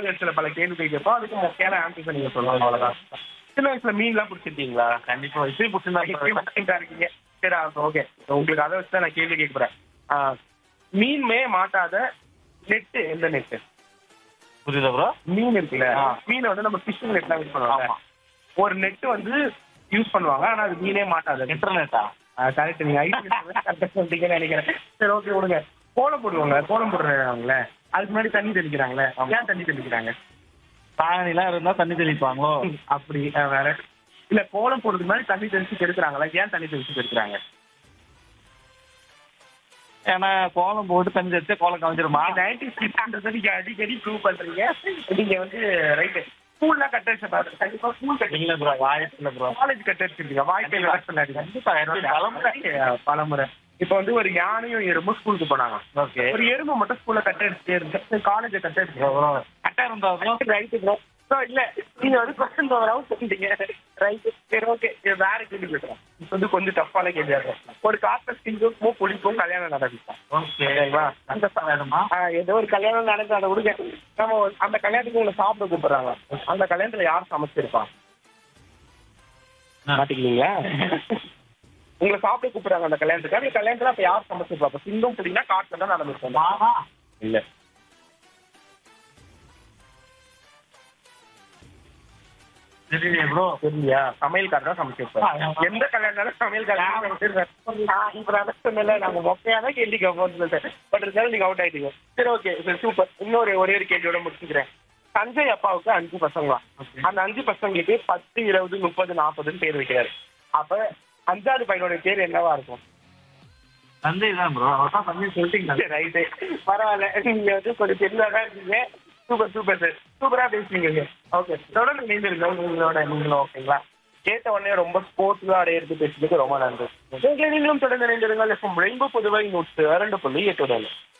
ஏதாவது சில பல கேள்வி கேட்போம் அதுக்கு முக்கியமான ஆன்சர்ஸ் நீங்க சொல்லணும் அவ்வளவுதான் சின்ன வயசுல மீன்லாம் பிடிச்சிருக்கீங்களா கண்டிப்பா இப்பயும் பிடிச்சிருந்தா இருக்கீங்க சரி ஓகே உங்களுக்கு அதை வச்சு தான் நான் கேள்வி கேட்க போறேன் ஆ, மீன்மே மாட்டாத நெட்டு எந்த நெட்டு புரியுதா ப்ரோ மீன் இருக்குல்ல ஆ. மீனை வந்து நம்ம ஃபிஷிங் நெட் யூஸ் பண்ணுவாங்க ஆமா ஒரு நெட் வந்து யூஸ் பண்ணுவாங்க ஆனா அது மீனே மாட்டாது இன்டர்நெட்டா கரெக்ட் நீங்க ஐடி சொல்றீங்கன்னு நினைக்கிறேன் சரி ஓகே விடுங்க கோலம் போடுவாங்க கோலம் போடுறாங்களே அதுக்கு முன்னாடி தண்ணி தெளிக்கிறாங்களே ஏன் தண்ணி தெளிக்கிறாங்க சாணிலாம் இருந்தா தண்ணி தெளிப்பாங்களோ அப்படி ஆ, வேற இல்ல கோலம் போடுறதுக்கு முன்னாடி தண்ணி தெளிச்சு கெடுக்குறாங்களா ஏன் தண்ணி தெளிச்சு கெடுக்குறாங்க ஏன்னா கோலம் போட்டு தண்ணி தெளிச்சா கோலம் கலைஞ்சிருமா நைன்டி சிக்ஸ்ன்றதை நீங்க அடிக்கடி ப்ரூவ் பண்றீங்க நீங்க வந்து ரைட்டு ஸ்கூல்ல கட்டடிச்சு பாருங்க கண்டிப்பா ஸ்கூல் கட்டி இல்ல ப்ரோ வாய்ப்பு இல்ல ப்ரோ காலேஜ் கட்டடிச்சிருக்கீங்க வாய்ப்பே வேற சொல்லாதீங்க கண்டிப்பா என்னுடைய பலமுறை பலமுறை இப்ப வந்து ஒரு யானையும் எறும்பும் ஸ்கூலுக்கு போனாங்க ஓகே ஒரு எறும்பு மட்டும் ஸ்கூல்ல கட்ட அடிச்சுட்டே இருந்துச்சு காலேஜ் கட்ட அடிச்சு கரெக்டா இருந்தா ப்ரோ ரைட்டு ப்ரோ ஸோ இல்ல நீங்க வந்து கொஸ்டின் ஓவராவும் சொல்லிட்டீங்க ரைட்டு சரி ஓகே வேற கேள்வி கேட்குறேன் இப்போ வந்து கொஞ்சம் டஃப்பான கேள்வியா இருக்கும் ஒரு காத்த சிங்கும் புளிப்பும் கல்யாணம் நடக்கும் ஓகே ஓகேங்களா அந்த வேணுமா ஆ, ஏதோ ஒரு கல்யாணம் நடந்து அதை விடுங்க நம்ம ஒரு- அந்த கல்யாணத்துக்கு உங்களை சாப்பிட கூப்பிடுறாங்க அந்த கல்யாணத்துல யார் சமைச்சிருப்பா மாட்டிக்கிறீங்களா உங்களை சாப்பிட கூப்பிடுறாங்க அந்த கல்யாணத்துக்கு அந்த கல்யாணத்துல அப்ப யார் சமைச்சிருப்பா அப்ப சிங்கம் புலினா காட்டுல தான் நடந்துருக்கோம் மாமா இல்ல தெரியலையே ப்ரோ சரியா சமையல்காரர் தான் சமைச்சிருப்பாரு ஆ, எந்த கல்யாணம் சமையல்காரர் சமைச்சிருப்பாரு இப்ப நான் சொன்னல நாங்க மொக்கையா தான் கேள்வி கேட்போம்னு சொல்லிட்டு பட் இருந்தாலும் நீங்க அவுட் ஆயிட்டீங்க சரி ஓகே சூப்பர் இன்னொரு ஒரே ஒரு கேள்வியோட முடிச்சுக்கிறேன் சஞ்சய் அப்பாவுக்கு அஞ்சு பசங்களா அந்த அஞ்சு பசங்களுக்கு பத்து இருபது முப்பது நாற்பதுன்னு பேர் வைக்கிறாரு அப்ப அஞ்சாவது பையனோட பேர் என்னவா இருக்கும் தந்தை தான் ப்ரோ அவர் தான் தந்தை சொல்லிட்டீங்க ரைட்டு பரவாயில்ல நீங்க வந்து கொஞ்சம் தெரிஞ்சாதான் இருக்கீங்க சூப்பர் சூப்பர் சார் சூப்பரா பேசுறீங்க ஓகே தொடர்ந்து நீந்திருங்க உங்களோட நீங்களும் ஓகேங்களா கேட்ட உடனே ரொம்ப ஸ்போர்ட்ஸா எடுத்து பேசுறதுக்கு ரொம்ப நன்றி நீங்களும் தொடர்ந்து இணைந்திருங்கள் ரெயின்போ புதுவை நூற்று இரண்டு புள்ளி எட்டு